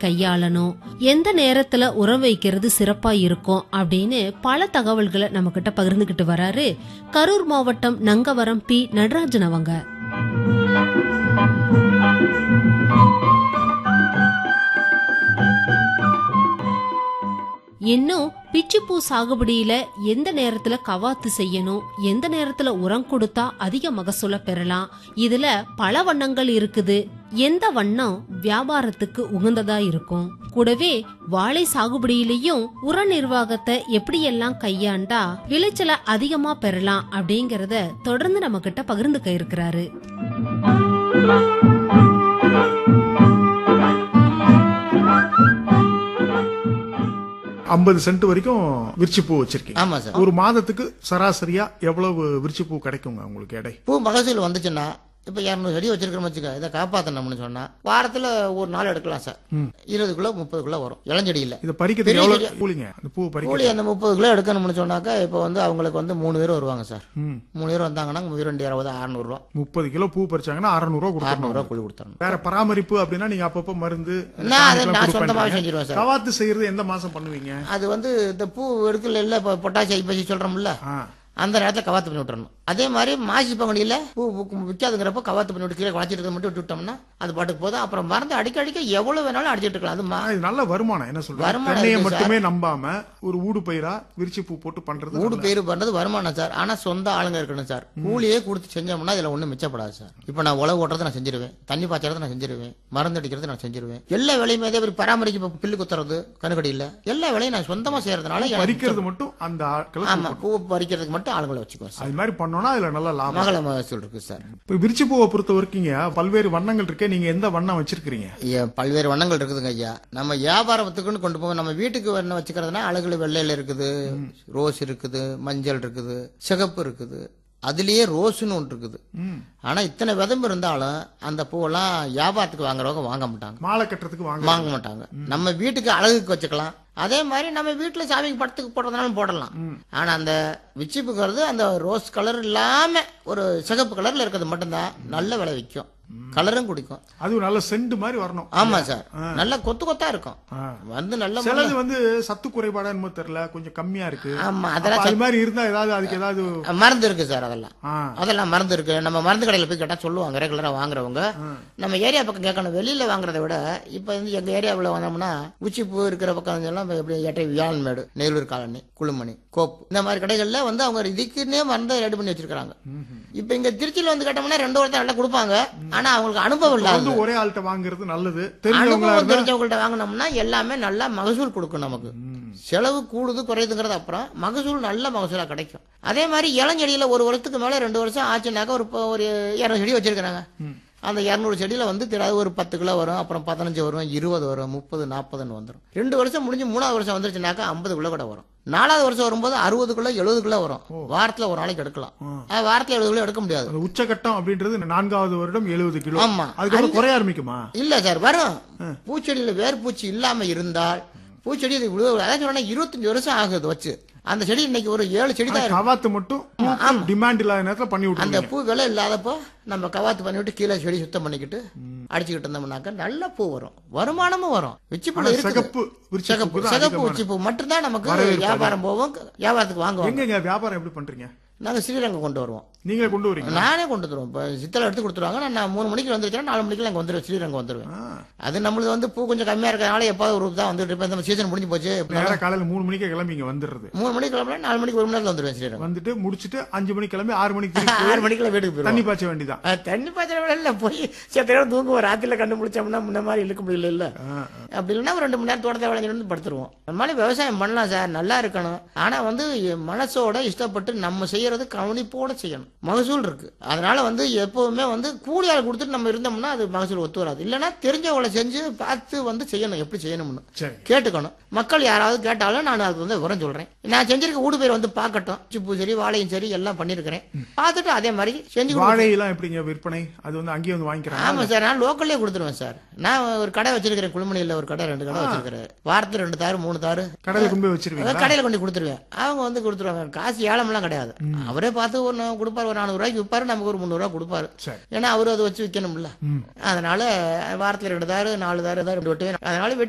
கையாளணும் எந்த நேரத்துல உரம் வைக்கிறது சிறப்பா இருக்கும் அப்படின்னு பல தகவல்களை நம்ம கிட்ட பகிர்ந்துகிட்டு வராரு கரூர் மாவட்டம் நங்கவரம் பி நடராஜன் அவங்க இன்னும் பிச்சிப்பூ சாகுபடியில எந்த நேரத்துல கவாத்து செய்யணும் எந்த நேரத்துல உரம் கொடுத்தா அதிக மகசூல பெறலாம் இதுல பல வண்ணங்கள் இருக்குது எந்த வண்ணம் வியாபாரத்துக்கு உகந்ததா இருக்கும் கூடவே வாழை சாகுபடியிலையும் உர நிர்வாகத்தை எப்படியெல்லாம் கையாண்டா விளைச்சலை அதிகமா பெறலாம் அப்படிங்கறத தொடர்ந்து நம்ம கிட்ட பகிர்ந்துக்க இருக்கிறாரு ஐம்பது சென்ட் வரைக்கும் விரிச்சு பூ வச்சிருக்கீங்க ஆமா சார் ஒரு மாதத்துக்கு சராசரியா எவ்வளவு விரிச்சு பூ கிடைக்குங்க உங்களுக்கு எடை பூ மகசூல் வந்துச்சுன்னா இப்ப இரநூறு செடி வச்சிருக்கிறோம் வச்சுக்க இதை காப்பாத்தணும்னு சொன்னா வாரத்துல ஒரு நாள் எடுக்கலாம் சார் இருபது கிலோ முப்பது கிலோ வரும் இளஞ்செடியில இதை பறிக்கிறதுக்கு பெரிய எவ்வளவு செடியா- கூலிங்க அந்த பூ பறிக்க கூலி அந்த முப்பது கிலோ எடுக்கணும்னு சொன்னாக்கா இப்போ வந்து அவங்களுக்கு வந்து மூணு பேர் வருவாங்க சார் ம். மூணு பேர் வந்தாங்கன்னா இரண்டு இருபது அறுநூறுவா முப்பது கிலோ பூ பறிச்சாங்கன்னா அறுநூறு ரூபா கொடுக்கணும் அறுநூறுவா கூலி கொடுத்துடணும் வேற பராமரிப்பு அப்படின்னா நீங்க அப்பப்ப மருந்து நான் அதை டானிக்லாம் நான் கொடுப்பேன் சொந்தமாவே நீங்க. செஞ்சிருவேன் சார் கவாத்து செய்யறது எந்த மாசம் பண்ணுவீங்க அது வந்து இந்த பூ எடுக்கல இல்ல இப்போ பொட்டாசி ஐப்பசி சொல்றோம்ல ஆ. அந்த நேரத்தில் கவாத்து பண்ணி விட்டுறணும் அதே மாதிரி மாசி பங்குனியில் பூ பூக்கும் விற்காதுங்கிறப்ப கவாத்து பண்ணி விட்டு கீழே வளர்ச்சிட்டு இருக்கிறத மட்டும் விட்டு விட்டோம்னா அது பாட்டுக்கு போதும் அப்புறம் மருந்து அடிக்க அடிக்க எவ்வளவு வேணாலும் அடிச்சிட்டு இருக்கலாம் அது மா- ஆனா இது நல்ல வருமானம் என்ன சொல்றேன் வருமானம் தென்னையை இருக்கு மட்டுமே நம்பாம ஒரு ஊடு பயிரா விரிச்சு பூ போட்டு பண்றது ஊடு பேரு பண்றது வருமானம் சார் ஆனா சொந்த ஆளுங்க இருக்கணும் சார் கூலியே கொடுத்து செஞ்சோம்னா இதுல ஒண்ணும் மிச்சப்படாது சார் இப்போ நான் உழவு ஓட்டுறதை நான் செஞ்சிருவேன் தண்ணி பாய்ச்சறதை நான் செஞ்சிருவேன் மருந்து அடிக்கிறது நான் செஞ்சிருவேன் எல்லா வேலையுமே அதே மாதிரி பராமரிக்க இப்ப பில்லு குத்துறது கணுக்கடியில் எல்லா வேலையும் நான் சொந்தமா செய்யறதுனால எனக்கு பறிக்கிறது மட்டும் அந்த ஆட்களை ஆமா பூ பறிக்கிறதுக்கு மட்டும் ஆளுங்களை வச்சுக்குவேன் சார் அது மாதிரி பண்ணோம்னா அதுல நல்ல லாபம் மகள மகசூல் இருக்கு சார் இப்ப விரிச்சு பூவை பொறுத்த வரைக்குங்க பல்வேறு வண்ணங்கள் இருக்கே நீங்க எந்த வண்ணம் வச்சிருக்கீங்க ஐயா, பல்வேறு வண்ணங்கள் இருக்குதுங்க ஐயா நம்ம வியாபாரத்துக்குன்னு கொண்டு போவோம் நம்ம வீட்டுக்கு வண்ணம் வச்சுக்கிறதுனா அழகுல வெள்ளையில இருக்குது ரோஸ் இருக்குது மஞ்சள் இருக்குது சிகப்பு இருக்குது அதுலயே ரோஸ்னு ஒன்று இருக்குது ம். ஆனா இத்தனை விதம்பு இருந்தாலும் அந்த பூவெல்லாம் வியாபாரத்துக்கு வாங்குறவங்க வாங்க மாட்டாங்க மாலை கட்டுறதுக்கு வாங்க வாங்க மாட்டாங்க நம்ம வீட்டுக்கு அழகுக்கு வச்சுக்கலாம் அதே மாதிரி நம்ம வீட்டுல சாமிக்கு படத்துக்கு போடுறதுனாலும் போடலாம் ஆனா அந்த விச்சிப்புங்கிறது அந்த ரோஸ் கலர் இல்லாம ஒரு சிகப்பு கலர்ல இருக்கிறது மட்டும்தான் நல்ல விலை விற்கும் கலரும் குடிக்கும் அதுவும் நல்ல செண்டு மாதிரி வரணும் ஆமா சார் நல்ல கொத்து கொத்தா இருக்கும் ஆ. வந்து நல்ல சிலது வந்து சத்து குறைபாடா என்னமோ தெரியல கொஞ்சம் கம்மியா இருக்கு ஆமா அப்ப அதெல்லாம் அது மாதிரி இருந்தா ஏதாவது அதுக்கு ஏதாவது சத்- மருந்து இருக்கு சார் அதெல்லாம் ஆ. அதெல்லாம் மருந்து இருக்கு நம்ம மருந்து கடையில போய் கேட்டா சொல்லுவாங்க ரெகுலரா வாங்குறவங்க நம்ம ஏரியா பக்கம் கேட்கணும் வெளியில வாங்குறதை விட இப்ப வந்து எங்க ஏரியாவுல வந்தோம்னா உச்சிப்பூ இருக்கிற பக்கம் எல்லாம் எப்படி எட்டை வியாழன்மேடு நெல்லூர் காலனி குளுமணி கோப்பு இந்த மாதிரி கடைகள்ல வந்து அவங்க இதுக்குன்னே மருந்து ரெடி பண்ணி வச்சிருக்காங்க இப்ப இங்க திருச்சியில வந்து கேட்டோம்னா ரெண்டு ஒருத்தர் நல்லா கொடுப்பாங்க ஆனா அவங்களுக்கு அனுபவம் இல்லாத வந்து ஒரே ஆள்கிட்ட வாங்குறது நல்லது தெரிஞ்சவங்களா அனுபவம் இருந்தா தெரிஞ்சவங்கள்ட்ட வாங்கினோம்னா எல்லாமே நல்லா மகசூல் கொடுக்கும் நமக்கு செலவு கூடுது குறையுதுங்கிறது அப்புறம் மகசூல் நல்ல மகசூலா கிடைக்கும் அதே மாதிரி இளஞ்செடியில ஒரு வருஷத்துக்கு மேல ரெண்டு வருஷம் ஆச்சுனாக்கா ஒரு ப- ஒரு இரநூறு செடி வச்சிருக்கிறாங்க அந்த இரநூறு செடியில வந்து திடாது ஒரு பத்து கிலோ வரும் அப்புறம் பதினஞ்சு வரும் இருபது வரும் முப்பது நாற்பதுன்னு வந்துடும் ரெண்டு வருஷம் முடிஞ்சு மூணாவது வருஷம் வந்துருச்சுனாக்கா ஐம்பது கிலோ கூட வரும் நாலாவது வருஷம் வரும்போது அறுபது கிலோ எழுபது கிலோ வரும் வாரத்துல ஒரு நாளைக்கு எடுக்கலாம் ஆனா, வாரத்துல எழுபது கிலோ எடுக்க முடியாது அந்த உச்சகட்டம் அப்படின்றது நான்காவது வருடம் எழுபது கிலோ ஆமா. அதுக்கப்புறம் குறைய ஆரம்பிக்குமா இல்ல சார் வரும் பூச்செடியில வேர்பூச்சி இல்லாம இருந்தால் பூச்செடி இது இவ்வளவு- அதான் சொன்னா இருபத்தஞ்சு வருஷம் ஆகுது வச்சு அந்த செடி இன்னைக்கு ஒரு ஏழு செடி தான் இருக்கு. கவாத்து மட்டும் டிமாண்ட் இல்லாத நேரத்துல பண்ணி அந்த விட்டுருங்க பூ விலை இல்லாதப்போ நம்ம கவாத்து பண்ணிவிட்டு கீழே செடி சுத்தம் பண்ணிக்கிட்டு அடிச்சுக்கிட்டு இருந்தோம்னாக்க நல்ல பூ வரும் வருமானமும் வரும் உச்சிப்பூல ஆனா இருக்குது சிகப்பு விரிச்ச சிகப்பு பூ தான் சிகப்பு அதிகமான. உச்சிப்பூ மட்டும்தான் நமக்கு வரவேற்பு வியாபாரம் போவோம் வியாபாரத்துக்கு வாங்குவாங்க எங்கங்க வியாபாரம் எப்படி பண்றீங்க நாங்க ஸ்ரீரங்கம் கொண்டு வருவோம் நீங்களே கொண்டு வரீங்க நானே கொண்டு வந்துருவோம் இப்போ சித்தலை எடுத்து கொடுத்துருவாங்க நான் நான் மூணு மணிக்கு வந்துருச்சேன் நாலு மணிக்கு அங்கே வந்துடுவேன் ஸ்ரீரங்கம் வந்துருவேன் அது நம்மளுக்கு வந்து பூ கொஞ்சம் கம்மியா இருக்கிறதுனால எப்பாவது ஒரு தான் வந்துட்டு இருப்பேன் இந்த சீசன் முடிஞ்சு போச்சு நேரா காலையில மூணு மணிக்கே கிளம்பி இங்க வந்துடுறது மூணு மணிக்கு கிளம்புனா நாலு மணிக்கு ஒரு மணி நேரத்தில் வந்துடுவேன் ஸ்ரீரங்கம் வந்துட்டு முடிச்சிட்டு அஞ்சு மணிக்கு கிளம்பி ஆறு மணிக்கு திருப்பி போய் ஆறு மணிக்கெல்லாம் வீட்டுக்கு போயிடுவோம் தண்ணி பாய்ச்ச வேண்டியதான் அஹ் தண்ணி பாய்ச்சல விட இல்ல போய் சில நேரம் தூங்குவோம் ராத்திரில கண்டு முடிச்சோம்னா முன்ன மாதிரி இழுக்க முடியல இல்ல அப்படி இல்லைன்னா ஒரு ரெண்டு மணி நேரம் தோட்டத்தை விளைஞ்சிட்டு வந்து படுத்துருவோம் அந்த மாதிரி விவசாயம் பண்ணலாம் சார் நல்லா இருக்கணும் ஆனா வந்து மனசோட இஷ்டப்பட்டு நம்ம செய்யறது கவனிப்போட செய்யணும் மகசூல் இருக்கு அதனால வந்து எப்பவுமே வந்து கூலி ஆள் கொடுத்துட்டு நம்ம இருந்தோம்னா அது மகசூல் ஒத்து வராது இல்லைன்னா தெரிஞ்சவங்களை செஞ்சு பார்த்து வந்து செய்யணும் எப்படி செய்யணும்னு சரி கேட்டுக்கணும் மக்கள் யாராவது கேட்டாலும் நான் அதுக்கு வந்து விவரம் சொல்றேன் நான் செஞ்சிருக்க ஊடு பேர் வந்து பார்க்கட்டும் சிப்பு சரி வாழையும் சரி எல்லாம் பண்ணிருக்கிறேன் பார்த்துட்டு அதே மாதிரி செஞ்சு கொடுத்து- வாழையெல்லாம் எப்படிங்க விற்பனை அது வந்து அங்கேயே வந்து வாங்கிக்கிறாங்க ஆமா சார் நான் லோக்கல்லே கொடுத்துருவேன் சார் நான் ஒரு கடை வச்சிருக்கிறேன் குழுமணியில் ஒரு கடை ரெண்டு கடை வச்சிருக்கிறேன் வாரத்துல ரெண்டு தாரு மூணு தாரு கடையில கொண்டு போய் வச்சிருவீங்க அதாவது கடையில கொண்டு கொடுத்துருவேன் அவங்க வந்து கொடுத்துருவாங்க காசு ஏலமெல்லாம் கிடையாது அவரே பார்த்து ஒரு நா- கொடுப்பாரு ஒரு நானூறு ரூபாய்க்கு விற்பாரு நமக்கு ஒரு முந்நூறு ரூபாய் கொடுப்பாரு சரி ஏன்னா அவரு அதை வச்சு விற்கணும்ல அதனால வாரத்துல ரெண்டு தாரு நாலு தாரு தான் ரெண்டு வெட்டுவேன் அதனால வெட்டி